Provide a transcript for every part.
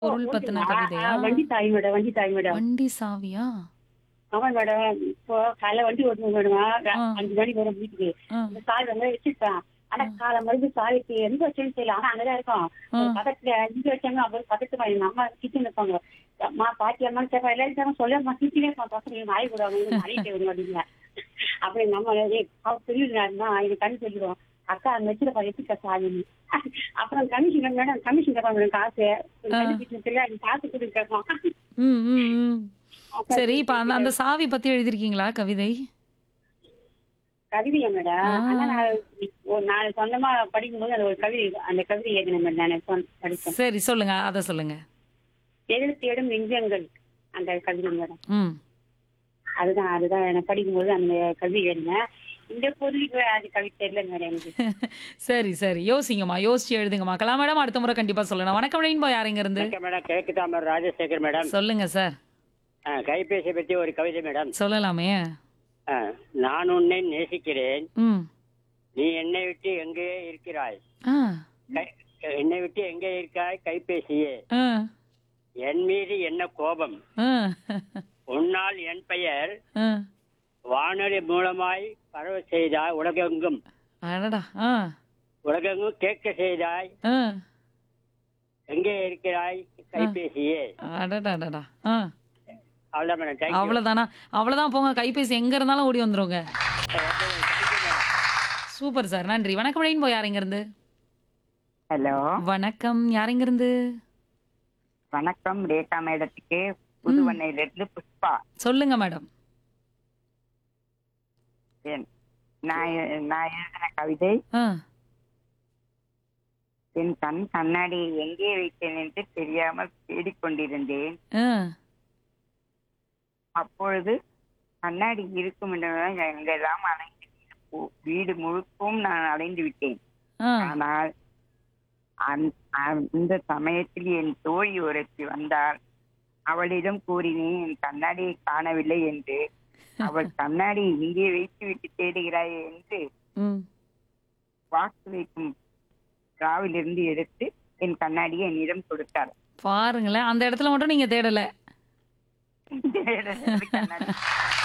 பொருள் பத்தின கவிதையா? வண்டி தாய் மேடம் வண்டி தாய் மேடம் வண்டி சாவியா? ஆமா மேடம் இப்போ காலைல வண்டி ஓட்டணும் மேடம் ஆ. அஞ்சு மணிக்கு வரும் வீட்டுக்கு ஆ, இந்த சாவி வந்து வச்சிருப்பேன் ஆனா காலை மறுபடியும் சாவிக்கு எங்க வச்சேன்னு தெரியல ஆனா அங்கதான் இருக்கும் ஆ. ஒரு பக்கத்துல இங்க வச்சாங்க அப்புறம் பக்கத்துல எங்க அம்மா கிச்சன் இருப்பாங்க அம்மா பாட்டி அம்மா கேட்பா எல்லாரும் கேட்பாங்க சொல்ல அம்மா கிச்சனே இருப்பான் பசங்க நாய் கூட அவங்க நாய்க்கு வரும் அப்படிங்க அப்புறம் எங்க அம்மா ஏய், அவ சொல்லிடுறாருமா எனக்கு கண்ணு சொல்லிடுவோம் அக்கா அந்த வச்சுல பாரு எப்படி சாவி அப்புறம் கமிஷன் மேடம் கமிஷன் கேட்பாங்க மேடம் காசு கமிஷன் தெரியல அது காசு கொடுத்து கேட்பான் ம், ம், ம். சரி இப்ப அந்த அந்த சாவி பத்தி எழுதிருக்கீங்களா கவிதை? கவிதையா மேடம் ஆ. ஆனா நான் ஒரு நான் சொந்தமா படிக்கும்போது அது ஒரு கவிதை அந்த கவிதை எழுதினேன் மேடம் நான் சொந்த- படிச்சேன் சரி சொல்லுங்க அத சொல்லுங்க. எதிர் தேடும் நெஞ்சங்கள் அந்த கவிதை மேடம் ம். அதுதான் அதுதான் நான் படிக்கும்போது அந்த கவிதை எழுதினேன் இந்த பொருளுக்கு அது கவிதை தெரியல மேடம் எனக்கு சரி சரி யோசிங்கம்மா யோசிச்சு எழுதுங்கம்மா கலா மேடம் அடுத்த முறை கண்டிப்பா சொல்லணும் வணக்கம் ரெயின்போ யாருங்க இருந்து வணக்கம் மேடம் கிழக்கு தாமர் ராஜசேகர் மேடம் சொல்லுங்க சார் ஆ, கைபேசி பற்றி ஒரு கவிதை மேடம் சொல்லலாமே ஆ, நான் உன்னை நேசிக்கிறேன் ம் நீ என்னை விட்டு எங்கே இருக்கிறாய் ஆ கை- என்னை விட்டு எங்கே இருக்காய் கைபேசியே ஆ என் மீது என்ன கோபம் ஆ உன்னால் என் பெயர் ஆ வானொலி மூலமாய் பரவ செய்தாய் உலகெங்கும் அடடா ஆ உலகெங்கும் கேட்க செய்தாய் ஆ எங்கே இருக்கிறாய் கைபேசியே அடடா அடடா ஆ அவ்வளோதான் மேடம் தேங்க்யூ அவ்வளவுதானா அவ்வளவுதான் போங்க கைபேசி எங்க இருந்தாலும் ஓடி வந்துருங்க சூப்பர் சார் நன்றி வணக்கம் ரெயின்போ யாருங்க இருந்து ஹலோ வணக்கம் யாருங்க இருந்து வணக்கம் ரேகா மேடத்துக்கு புதுவண்ணையில இருந்து புஷ்பா சொல்லுங்க மேடம் என்- நான் எ- நான் எழுதின கவிதை ஆ என் கண் கண்ணாடியை எங்கே வைத்தேன் என்று தெரியாமல் தேடிக்கொண்டிருந்தேன் ஆ அப்பொழுது கண்ணாடி இருக்கும் என்றுதான் எங்கெல்லாம் அலைந்து போ- வீடு முழுக்கும் நான் அலைந்து விட்டேன் ஆ ஆனால் அந்த- அந்த சமயத்தில் என் தோழி ஒருத்தி வந்தால் அவளிடம் கூறினேன் என் கண்ணாடியை காணவில்லை என்று அவள் கண்ணாடி இங்கே வைத்து விட்டு தேடுகிறாயே என்று ம் வாக்கு வைக்கும் டிராவிலிருந்து எடுத்து என் கண்ணாடியை என்னிடம் கொடுத்தார் பாருங்களேன் அந்த இடத்துல மட்டும் நீங்க தேடல கண்ணாடி.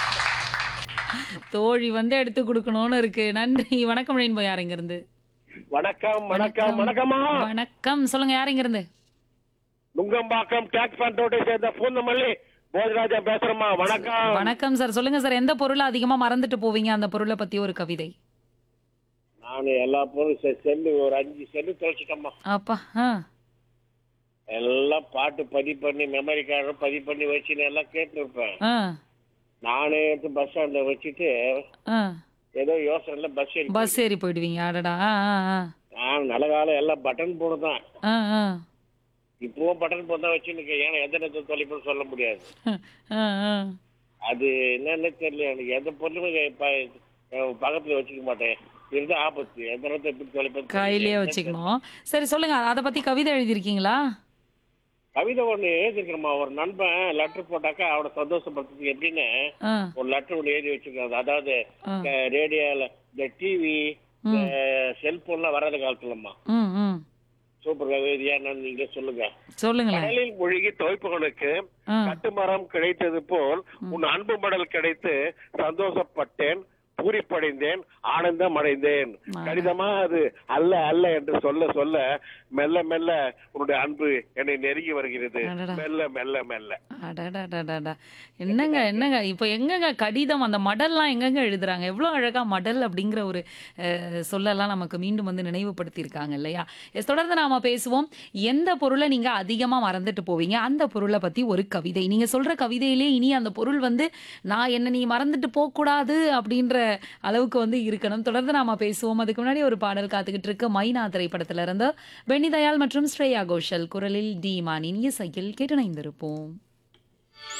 தோழி வந்து எடுத்து கொடுக்கணும்னு இருக்கு நன்றி வணக்கம் ரெயின்போ யாருங்க இருந்து வணக்கம் வணக்கம் வணக்கம்மா வணக்கம் சொல்லுங்க யாருங்க இருந்து நுங்கம்பாக்கம் டேக்ஸ் பண்றோட்டை சேர்ந்த பூந்தமல்லி போஜராஜா பேசுறேம்மா வணக்கம் வணக்கம் சார் சொல்லுங்க சார் எந்த பொருளை அதிகமா மறந்துட்டு போவீங்க அந்த பொருளை பத்தி ஒரு கவிதை நான் எல்லா பொருளும் செ- செல்லு ஒரு அஞ்சு செல்லு தொலைச்சிட்டோம்மா அப்பா ஆ எல்லாம் பாட்டு பதிவு பண்ணி மெமரி கார்டு பதிவு பண்ணி வச்சுன்னு எல்லாம் கேட்டு இருப்பேன் ஆ நானே எடுத்து பஸ் ஸ்டாண்ட்ல வச்சுட்டு ஆ ஏதோ யோசனைல பஸ் ஏறி பஸ் ஏறி போயிடுவீங்க அடடா ஆ ஆ ஆ நான் நல்ல காலம் எல்லாம் பட்டன் போடு தான் ஆ ஆ இப்பவும் பட்டன் போடு தான் வச்சுன்னு ஏன்னா எந்த நேரத்தில் தொலைப்புன்னு சொல்ல முடியாது ஆ ஆ அது என்னன்னு தெரியல எனக்கு எந்த பொருளுமே ப- பக்கத்துல வச்சுக்க மாட்டேன் இருந்தா ஆபத்து எந்த நேரத்தை எப்படி தொலைப்பது கையிலேயே வச்சுக்கணும் சரி சொல்லுங்க அதை பத்தி கவிதை எழுதியிருக்கீங்களா கவிதை ஒண்ணு எழுதிருக்கிறோமா ஒரு நண்பன் லெட்டர் போட்டாக்கா அவனை சந்தோஷப்படுத்துறதுக்கு எப்படின்னு ஆ ஒரு லெட்டர் ஒண்ணு எழுதி வச்சிருக்காங்க அதாவது ஆ. ரேடியோல இந்த டிவி செல்போன்லாம் வராத காலத்துலம்மா ம் ம் சூப்பர் கவிதையா என்னன்னு நீங்க சொல்லுங்க சொல்லுங்களேன் கடலில் மூழ்கி துவைப்பவனுக்கு ஆ கட்டுமரம் கிடைத்தது போல் உன் அன்பு மடல் கிடைத்து சந்தோஷப்பட்டேன் பூரிப்படைந்தேன் ஆனந்தம் அடைந்தேன் ஆ. கடிதமா அது அல்ல அல்ல என்று சொல்ல சொல்ல மெல்ல மெல்ல உன்னுடைய அன்பு என்னை நெருங்கி வருகிறது அடடா. மெல்ல மெல்ல மெல்ல அடடடடடா. என்னங்க என்னங்க இப்போ எங்கங்க கடிதம் அந்த மடல்லாம் எங்கங்க எழுதுறாங்க எவ்வளோ அழகா மடல் அப்படிங்கிற ஒரு அஹ், சொல்லலாம் நமக்கு மீண்டும் வந்து நினைவுபடுத்தியிருக்காங்க இல்லையா எஸ் தொடர்ந்து நாம பேசுவோம் எந்த பொருளை நீங்க அதிகமா மறந்துட்டு போவீங்க அந்த பொருளை பத்தி ஒரு கவிதை நீங்க சொல்ற கவிதையிலே இனி அந்த பொருள் வந்து நான் என்ன நீ மறந்துட்டு போகக்கூடாது அப்படின்ற அளவுக்கு வந்து இருக்கணும் தொடர்ந்து நாம பேசுவோம் அதுக்கு முன்னாடி ஒரு பாடல் காத்துக்கிட்டு இருக்கு மைனா திரைப்படத்துல இருந்து பென்னி தயாள் மற்றும் ஸ்ரேயா கோஷல் குரலில் டி மானின் இசையில் கேட்டு இணைந்திருப்போம்